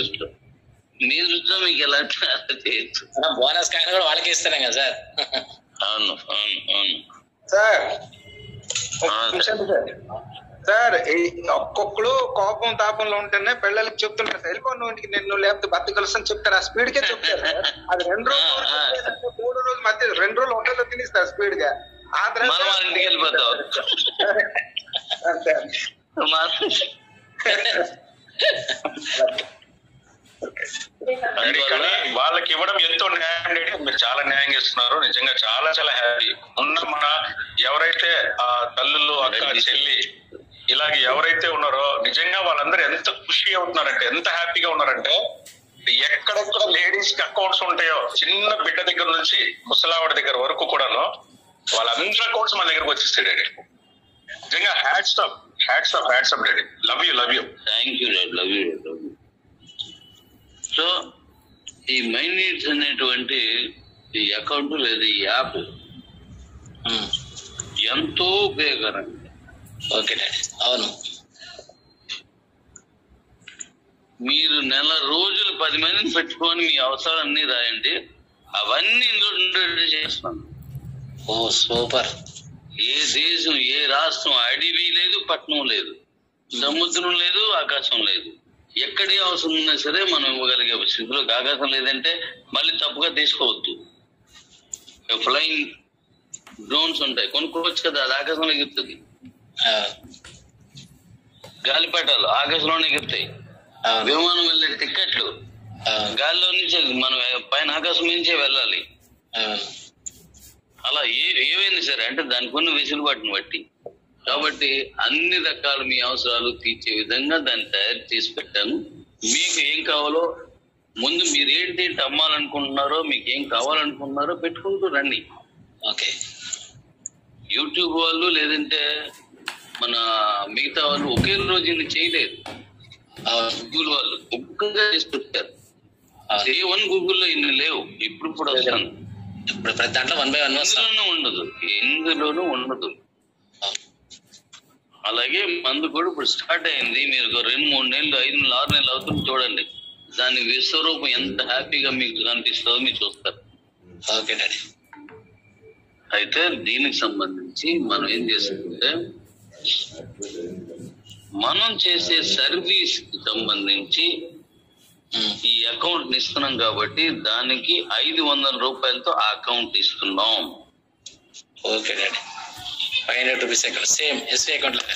దృష్టిలో మీ దృష్టిలో మీకు ఎలా చేయొచ్చు బోనస్ కాయిన్ కూడా వాళ్ళకి ఇస్తున్నాం కదా సార్ అవును అవును అవును సార్ ఆ, ఒక నిమిషం సార్. సార్ ఈ ఒక్కొక్కడు కోపం తాపంలో ఉంటేనే పిల్లలకి చెప్తుంటారు సార్ వెళ్ళిపో నువ్వు ఇంటికి నేను లేకపోతే బతు కలిసి అని చెప్తారు ఆ స్పీడ్ కే చెప్తారు సార్. అది రెండు రోజులు ఆ, ఆ. వరకు మూడు రోజుల మధ్య రెండు రోజులు ఉంటుందో తినిస్తారు స్పీడ్ గా ఆ తర్వాత మనం వాళ్ళ ఇంటికి వెళ్ళిపోతాం అంతే. అండి కానీ వాళ్ళకి ఇవ్వడం ఎంతో న్యాయం అండి మీరు చాలా న్యాయం చేస్తున్నారు నిజంగా చాలా చాలా హ్యాపీ ఉన్న మన ఎవరైతే ఆ తల్లులు అక్క చెల్లి ఇలాగ ఎవరైతే ఉన్నారో నిజంగా వాళ్ళందరూ ఎంత ఖుషి అవుతున్నారంటే ఎంత హ్యాపీగా ఉన్నారంటే ఎక్కడెక్కడ లేడీస్ కి అకౌంట్స్ ఉంటాయో చిన్న బిడ్డ దగ్గర నుంచి ముసలావిడ దగ్గర వరకు కూడాను వాళ్ళందరి అకౌంట్స్ మన దగ్గరకు వచ్చేస్తాడు నిజంగా hats up hats up hats up daddy love you love you thank you love you love you so ఈ మైండ్ నీడ్స్ అనేటువంటి ఈ అకౌంట్ లేదా ఈ యాప్ ఉమ్, ఎంతో ఉపయోగకరంగా ఓకే డాడీ అవును మీరు నెల రోజులు పది మందిని పెట్టుకొని మీ అవసరాలన్నీ రాయండి అవన్నీ ఇందులో ఉండేటట్టు చేస్తున్నాను ఓ సూపర్ ఏ దేశం ఏ రాష్ట్రం అడవి లేదు పట్నం లేదు సముద్రం లేదు ఆకాశం లేదు ఎక్కడే అవసరం ఉన్నా సరే మనం ఇవ్వగలిగే స్థితిలోకి ఆకాశం లేదంటే మళ్ళీ తప్పుగా తీసుకోవద్దు ఫ్లయింగ్ డ్రోన్స్ ఉంటాయి కొనుక్కోవచ్చు కదా అది ఆకాశంలో ఎగురుతుంది ఆ, గాలిపటాలు ఆకాశంలోనే ఎగురుతాయి అవును విమానం వెళ్ళే టికెట్లు అవును గాలిలో నుంచి మనం పైన ఆకాశం నుంచే వెళ్ళాలి అవును అలా ఏ ఏమైంది సరే అంటే దానికి ఉన్న వెసులుబాటుని బట్టి కాబట్టి అన్ని రకాల మీ అవసరాలు తీర్చే విధంగా దాన్ని తయారు చేసి పెట్టాను మీకు ఏం కావాలో ముందు మీరు ఏంటి అమ్మాలనుకుంటున్నారో మీకు ఏం కావాలనుకుంటున్నారో పెట్టుకుంటూ రండి ఓకే యూట్యూబ్ వాళ్ళు లేదంటే మన మిగతా వాళ్ళు ఒకే రోజు ఇన్ని చేయలేదు అవును గూగుల్ వాళ్ళు ఒక్కగా చేసి పెట్టారు అవును. ఏ వన్ గూగుల్లో ఇన్ని లేవు ఇప్పుడు ఇప్పుడు వస్తాను ఇప్పుడు ప్రతి దాంట్లో వన్ బై వన్ వస్తాం ఎందులోనూ ఉండదు ఎందులోనూ ఉండదు అలాగే మందు కూడా ఇప్పుడు స్టార్ట్ అయింది మీరు ఒక రెండు మూడు నెలలు ఐదు నెలలు ఆరు నెలలు అవుతుంది చూడండి దాని విశ్వరూపం ఎంత హ్యాపీగా మీకు కనిపిస్తుందో మీరు చూస్తారు ఓకే డాడీ అయితే దీనికి సంబంధించి మనం ఏం చేస్తుంటే మనం చేసే సర్వీస్ కి సంబంధించి ఉమ్, ఈ అకౌంట్ ఇస్తున్నాం కాబట్టి దానికి ఐదు వందల రూపాయలతో ఆ అకౌంట్ ఇస్తున్నాం okay daddy five hundred rupees account same SB account లాగా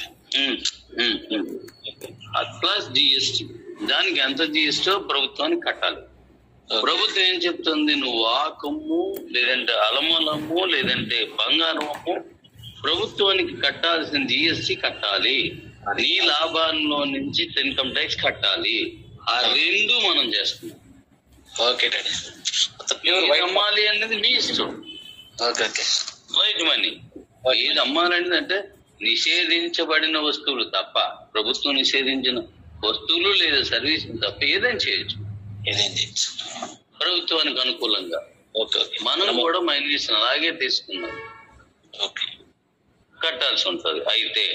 ప్లస్ జిఎస్టి దానికి ఎంత జిఎస్టీ ప్రభుత్వానికి కట్టాలి ఓకే. ప్రభుత్వం ఏం చెప్తుంది నువ్వు ఆకమ్ము లేదంటే అలమలమ్ము లేదంటే బంగారం అమ్ము ప్రభుత్వానికి కట్టాల్సిన జిఎస్టి కట్టాలి నీ లాభాల్లో నుంచి ఇన్కమ్ ట్యాక్స్ కట్టాలి ఆ రెండు మనం చేస్తున్నాం ఓకే డాడీ ప్యూర్ ఏది వైట్ అమ్మాలి అనేది మీ ఇష్టం ఓకే ఓకే వైట్ మనీ ఏది అమ్మాలంటే అంటే నిషేధించబడిన వస్తువులు తప్ప ప్రభుత్వం నిషేధించిన వస్తువులు లేదా సర్వీస్ తప్ప ఏదైనా చేయొచ్చు ఇదేంటి ప్రభుత్వానికి అనుకూలంగా ఓకే ఓకే మనం కూడా మైనస్ అలాగే తీసుకున్నాం ఓకే కట్టాల్సి ఉంటది అయితే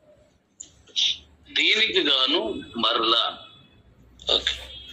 దీనికి గాను మరలా ఓకే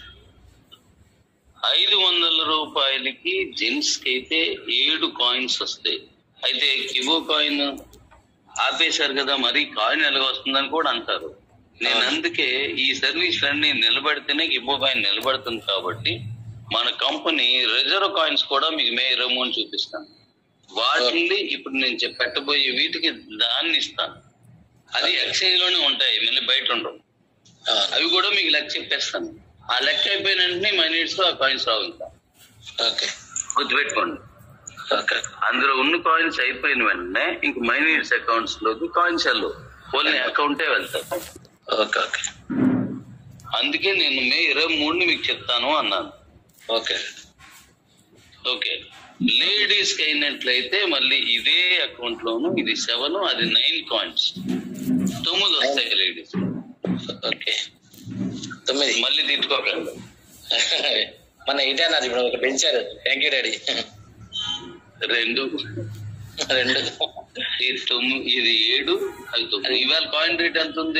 ఐదు వందల రూపాయలకి జెంట్స్ కి అయితే ఏడు కాయిన్స్ వస్తాయి అయితే కివో కాయిన్ ఆపేశారు కదా మరి కాయిన్ ఎలాగ వస్తుందని కూడా అంటారు నేను అందుకే ఈ సర్వీస్ అన్ని నిలబడితేనే కివో కాయిన్ నిలబడుతుంది కాబట్టి మన కంపెనీ రిజర్వ్ కాయిన్స్ కూడా మీకు మే ఇరవై మూడు చూపిస్తాను వాటిని ఇప్పుడు నేను చెప్ పెట్టబోయే వీటికి దాన్ని ఇస్తాను అది ఎక్స్చేంజ్ లోనే ఉంటాయి మళ్ళీ బయట ఉండవు అవును అవి కూడా మీకు లెక్క చెప్పేస్తాను ఆ లెక్క అయిపోయిన వెంటనే మై నీడ్స్ ఆ కాయిన్స్ రావు ఇంకా ఓకే గుర్తుపెట్టుకోండి ఓకే అందులో ఉన్న కాయిన్స్ అయిపోయిన వెంటనే ఇంక మై నీడ్స్ అకౌంట్స్ లోకి కాయిన్స్ వెళ్ళు ఓన్లీ అకౌంటే వెళ్తారు ఓకే ఓకే అందుకే నేను మే ఇరవై మూడుని మీకు చెప్తాను అన్నాను ఓకే ఓకే లేడీస్ కి అయినట్లయితే మళ్ళీ ఇదే అకౌంట్ లోను ఇది సెవెన్ అది నైన్ కాయిన్స్ తొమ్మిది వస్తాయి లేడీస్ ఓకే తొమ్మిది మళ్ళీ తిట్టుకోకండి మన ఇదే అన్నారు ఇప్పుడు ఒకటి పెంచారు థ్యాంక్ యూ డాడీ రెండు రెండు ఇది తొమ్మిది ఇది ఏడు అది తొమ్మిది ఇవాళ కాయిన్ రేట్ ఎంత ఉంది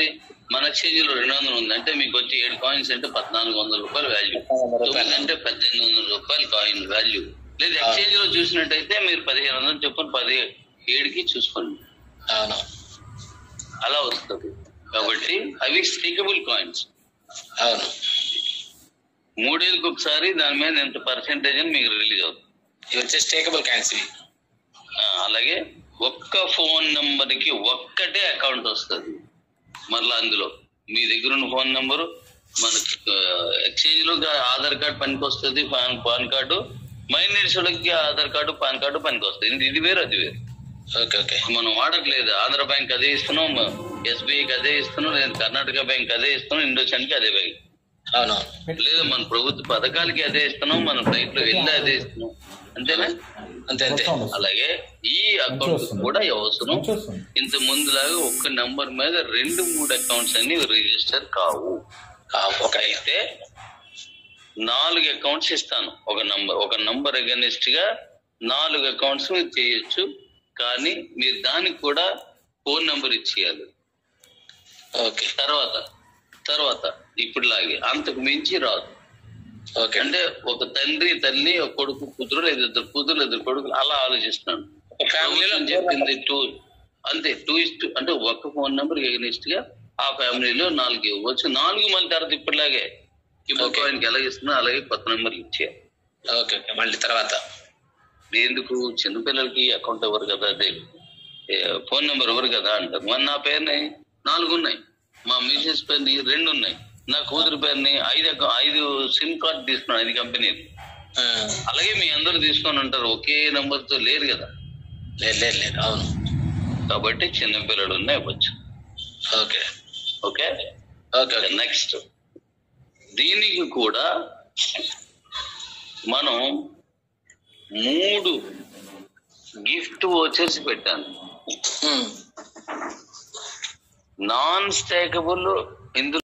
మన ఎక్స్చేంజ్ లో రెండు వందలు ఉంది అంటే మీకు వచ్చి ఏడు కాయిన్స్ అంటే పద్నాలుగు వందల రూపాయలు వాల్యూ వందల రూపాయలు. తొమ్మిది అంటే పద్దెనిమిది వందల రూపాయలు కాయిన్ వాల్యూ లేదా ఎక్స్చేంజ్ లో చూసినట్టయితే మీరు పదిహేను వందలు చొప్పున పది ఏడుకి చూసుకోండి అవును అలా వస్తుంది కాబట్టి అవి స్టేకబుల్ కాయిన్స్ అవును మూడేళ్ళకి ఒకసారి దాని మీద ఎంత పర్సెంటేజ్ అని మీకు రిలీజ్ అవుతుంది ఇవి వచ్చే స్టేకబుల్ కాయిన్స్ ఇవి ఆ, అలాగే ఒక్క ఫోన్ నంబర్ కి ఒక్కటే అకౌంట్ వస్తుంది మరలా అందులో మీ దగ్గర ఉన్న ఫోన్ నంబరు మనకి ఎక్స్చేంజ్ లో గా- ఆధార్ కార్డు పనికి వస్తుంది పాన్ పాన్ కార్డు మైనర్స్ వాళ్ళకి ఆధార్ కార్డు పాన్ కార్డు పనికి వస్తుంది ఇది- ఇది వేరు అది వేరు ఓకే ఓకే మనం వాడట్లేదు ఆంధ్ర బ్యాంక్ అదే ఇస్తున్నాం ఎస్బీఐకి అదే ఇస్తున్నాం లేదా కర్ణాటక బ్యాంక్ అదే ఇస్తున్నాం ఇండోసన్ కి అదే బ్యాంక్ అవునవును లేదా మన ప్రభుత్వ పథకాలకి అదే ఇస్తున్నాం మన ఫ్లైట్ లో వెళ్ళి అదే ఇస్తున్నాం అంతేనా అంతే అంతే అలాగే ఈ అకౌంట్ కూడా అవసరం ఇంత ముందులాగా ఒక్క నంబర్ మీద రెండు మూడు అకౌంట్స్ అన్ని రిజిస్టర్ కావు ఆ, ఒకటే అయితే నాలుగు అకౌంట్స్ ఇస్తాను ఒక నంబర్ ఒక నంబర్ అగెనిస్ట్ గా నాలుగు అకౌంట్స్ మీరు చేయొచ్చు కానీ మీరు దానికి కూడా ఫోన్ నంబర్ ఇచ్చేయాలి ఓకే తర్వాత తర్వాత ఇప్పుడులాగే అంతకు మించి రాదు ఓకే అంటే ఒక తండ్రి తల్లి ఒక కొడుకు కూతురు లేదా ఇద్దరు కూతురు ఇద్దరు కొడుకులు అలా ఆలోచిస్తున్నాను ఒక ఫ్యామిలీలో ప్రభుత్వం చెప్పింది టూ అంతే టూ ఇస్ట్ అంటే ఒక్క ఫోన్ నెంబర్ ఎగనిస్ట్ గా ఆ ఫ్యామిలీలో నాలుగు ఇవ్వచ్చు నాలుగు మళ్ళీ తర్వాత ఇప్పటిలాగే ఇప్పుడు Okay. ఆయనకి ఎలా ఇస్తున్నా అలాగే కొత్త నెంబర్ ఇచ్చేయాలి ఓకే ఓకే మళ్ళీ తర్వాత ఎందుకు చిన్నపిల్లలకి అకౌంట్ ఎవరు కదా అదే ఏ, ఫోన్ నెంబర్ ఎవరు కదా అంటారు మరి నా పేరుని నాలుగు ఉన్నాయి మా మిసెస్ పేరుని రెండు ఉన్నాయి నా కూతురు పేరుని ఐదు అకౌ- ఐదు సిమ్ కార్డ్ తీసుకున్నాను ఐదు కంపెనీలు ఆ, అలాగే మీ అందరూ తీసుకొని ఉంటారు ఒకే నంబర్ తో లేరు కదా లేదు లేదు లేదు అవును కాబట్టి చిన్నపిల్లలు ఉన్నాయి ఇవ్వచ్చు okay okay okay okay next దీనికి కూడా మనం మూడు గిఫ్ట్ వచ్చేసి పెట్టాను ఉమ్. నాన్ స్టేకబుల్ ఇందులో